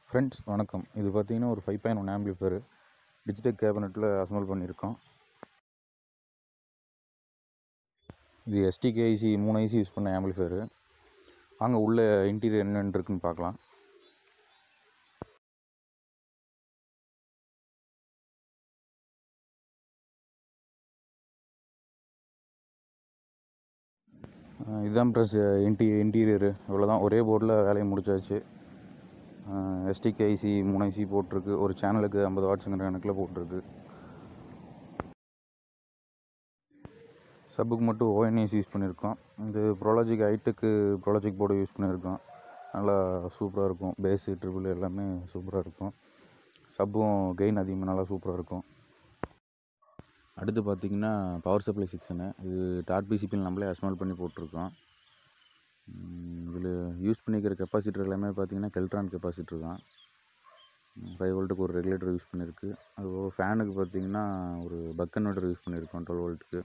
friends வணக்கம் இது பார்த்தீங்கன்னா ஒரு five point one amplifier digital கேபினெட்டில் அசம்பிள் பண்ணியிருக்கோம் இது எஸ்டிகே ஐசி மூணு ஐசி யூஸ் பண்ண ஆம்பிளிஃபையரு வாங்க உள்ள இன்டீரியர் என்னென்னு இருக்குன்னு பார்க்கலாம் அஹ் இதுதான் ப்ளஸ் இன்டி இன்டீரியரு இவ்வளோதான் ஒரே போர்டில் வேலையை முடிச்சாச்சு எஸ்டிகே ஐசி மூணு ஐசி போட்டிருக்கு ஒரு சேனலுக்கு ஐம்பது வாட்ஸுங்கிற கணக்கில் போட்டிருக்கு சப்புக்கு மட்டும் ஓஎன்ஏசி யூஸ் பண்ணியிருக்கோம் இது ப்ரோலாஜிக் ஐட்டுக்கு ப்ரோலாஜிக் போர்டு யூஸ் பண்ணியிருக்கோம் நல்லா சூப்பராக இருக்கும் பேஸு ட்ரிபிள் எல்லாமே சூப்பராக இருக்கும் சப்பும் கெயின் அதிகமாக நல்லா சூப்பராக இருக்கும் அடுத்து பார்த்திங்கன்னா பவர் சப்ளை செக்ஷனு இது டாட் பிசிபியில் நம்மளே அஸ்மால் பண்ணி போட்டிருக்கோம் இதில் யூஸ் பண்ணிக்கிற கெப்பாசிட்டர் எல்லாமே பார்த்தீங்கன்னா கெல்ட்ரான் கெப்பாசிட்டர் தான் ஃபைவ் வோல்ட்டுக்கு ஒரு ரெகுலேட்டர் யூஸ் பண்ணியிருக்கு அதுபோக ஃபேனுக்கு பார்த்தீங்கன்னா ஒரு பக் கன்வெர்ட்டர் யூஸ் பண்ணியிருக்கோம் டுவெல் வோல்ட்டுக்கு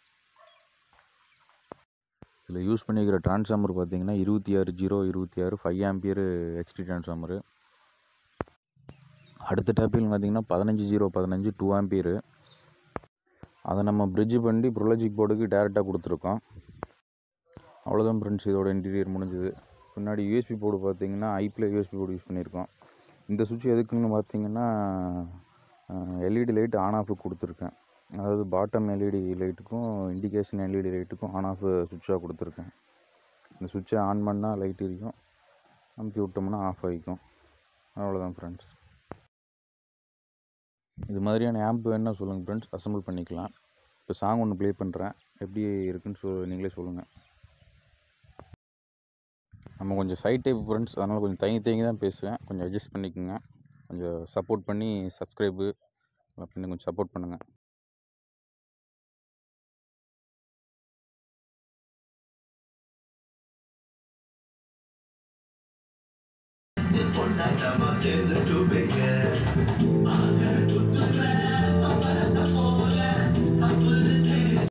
இதில் யூஸ் பண்ணிக்கிற ட்ரான்ஸ்ஃபார்மர் பார்த்தீங்கன்னா இருபத்தி ஆறு ஜீரோ இருபத்தி ஆறு ஃபைவ் ஆம்பியர் ஹெச்டி ட்ரான்ஸ்ஃபார்மரு அடுத்த டாப்பிங் பார்த்தீங்கன்னா பதினஞ்சு ஜீரோ பதினஞ்சு டூ ஆம்பியரு அதை நம்ம பிரிட்ஜ் பண்ணி ப்ரொலஜிக் போர்டுக்கு டேரெக்டாக கொடுத்துருக்கோம் அவ்வளோதான் ஃப்ரெண்ட்ஸ் இதோட இன்டீரியர் முடிஞ்சுது பின்னாடி யூஎஸ்பி போர்டு பார்த்தீங்கன்னா ஐப்பில் யூஎஸ்பி போர்டு யூஸ் பண்ணியிருக்கோம் இந்த சுவிட்ச் எதுக்குன்னு பார்த்தீங்கன்னா எல்இடி லைட் ஆன் ஆஃப் கொடுத்துருக்கேன் அதாவது பாட்டம் எல்இடி லைட்டுக்கும் இண்டிகேஷன் எல்இடி லைட்டுக்கும் ஆன் ஆஃப் சுவிட்சாக கொடுத்துருக்கேன் இந்த சுவிட்சை ஆன் பண்ணால் லைட் எரியும் அமுத்தி விட்டோம்னா ஆஃப் ஆகிக்கும் அவ்வளோதான் ஃப்ரெண்ட்ஸ் இது மாதிரியான ஆம்ப் வேணால் சொல்லுங்கள் ஃப்ரெண்ட்ஸ் அசம்பிள் பண்ணிக்கலாம் இப்போ சாங் ஒன்று ப்ளே பண்ணுறேன் எப்படி இருக்குன்னு சொல் நீங்களே சொல்லுங்கள் நம்ம கொஞ்சம் சைட் டைப் ஃப்ரெண்ட்ஸ் அதனால் கொஞ்சம் தயங்கி தயங்கி தான் பேசுவேன் கொஞ்சம் அட்ஜஸ்ட் பண்ணிக்கோங்க கொஞ்சம் சப்போர்ட் பண்ணி சப்ஸ்கிரைபு பண்ணி கொஞ்சம் சப்போர்ட் பண்ணுங்கள் கொண்டாட்டமா சேர்ந்துட்டுவே